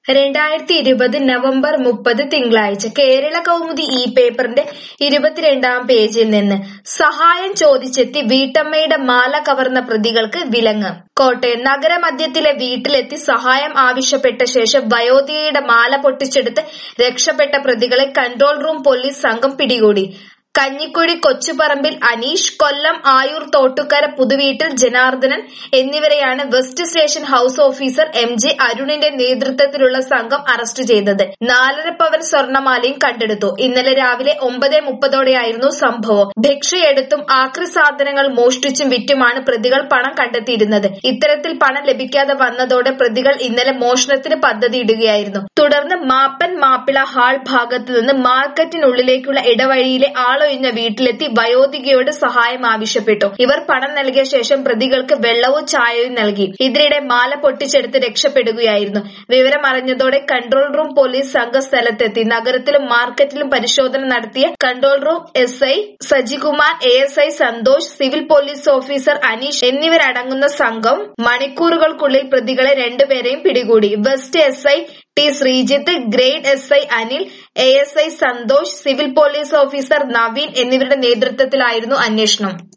രണ്ടായിരത്തി ഇരുപത് നവംബർ മുപ്പത് തിങ്കളാഴ്ച കേരള കൗമുദി ഈ പേപ്പറിന്റെ ഇരുപത്തിരണ്ടാം പേജിൽ നിന്ന് സഹായം ചോദിച്ചെത്തി വീട്ടമ്മയുടെ മാല കവർന്ന പ്രതികൾക്ക് വിലങ്ങ് കോട്ടയം നഗരമധ്യത്തിലെ വീട്ടിലെത്തി സഹായം ആവശ്യപ്പെട്ട ശേഷം വയോധികയുടെ മാല പൊട്ടിച്ചെടുത്ത് രക്ഷപ്പെട്ട പ്രതികളെ കൺട്രോൾ റൂം പോലീസ് സംഘം പിടികൂടി കഞ്ഞിക്കുഴി കൊച്ചുപറമ്പിൽ അനീഷ് കൊല്ലം ആയൂർ തോട്ടുകര പുതുവീട്ടിൽ ജനാർദ്ദനൻ എന്നിവരെയാണ് west station house officer M J അരുണിന്റെ നേതൃത്വത്തിലുള്ള സംഘം അറസ്റ്റ് ചെയ്തത് നാലര പവൻ സ്വർണമാലയും കണ്ടെടുത്തു ഇന്നലെ രാവിലെ ഒമ്പത് മുപ്പതോടെയായിരുന്നു സംഭവം ഭിക്ഷയെടുത്തും ആക്രി സാധനങ്ങൾ മോഷ്ടിച്ചും വിറ്റുമാണ് പ്രതികൾ പണം കണ്ടെത്തിയിരുന്നത് ഇത്തരത്തിൽ പണം ലഭിക്കാതെ വന്നതോടെ പ്രതികൾ ഇന്നലെ മോഷണത്തിന് പദ്ധതിയിടുകയായിരുന്നു തുടർന്ന് മാപ്പൻ മാപ്പിള ഹാൾ ഭാഗത്തു നിന്ന് മാർക്കറ്റിനുള്ളിലേക്കുള്ള ഇടവഴിയിലെ ആളൊഴിഞ്ഞ വീട്ടിലെത്തി വയോധികയോട് സഹായം ആവശ്യപ്പെട്ടു ഇവർ പണം നൽകിയ ശേഷം പ്രതികൾക്ക് വെള്ളവും ചായയും നൽകി ഇതിനിടെ മാല പൊട്ടിച്ചെടുത്ത് രക്ഷപ്പെടുകയായിരുന്നു വിവരം അറിഞ്ഞതോടെ കൺട്രോൾ റൂം പോലീസ് സംഘം സ്ഥലത്തെത്തി നഗരത്തിലും മാർക്കറ്റിലും പരിശോധന നടത്തിയ control room S I Sajikumar A S I Santhosh civil police officer Aneesh എന്നിവരടങ്ങുന്ന സംഘം മണിക്കൂറുകൾക്കുള്ളിൽ പ്രതികളെ രണ്ടുപേരെയും പിടികൂടി west S I T Sreejith grade S I Anil A S I Santhosh civil police officer Naveen എന്നിവരുടെ നേതൃത്വത്തിലായിരുന്നു അന്വേഷണം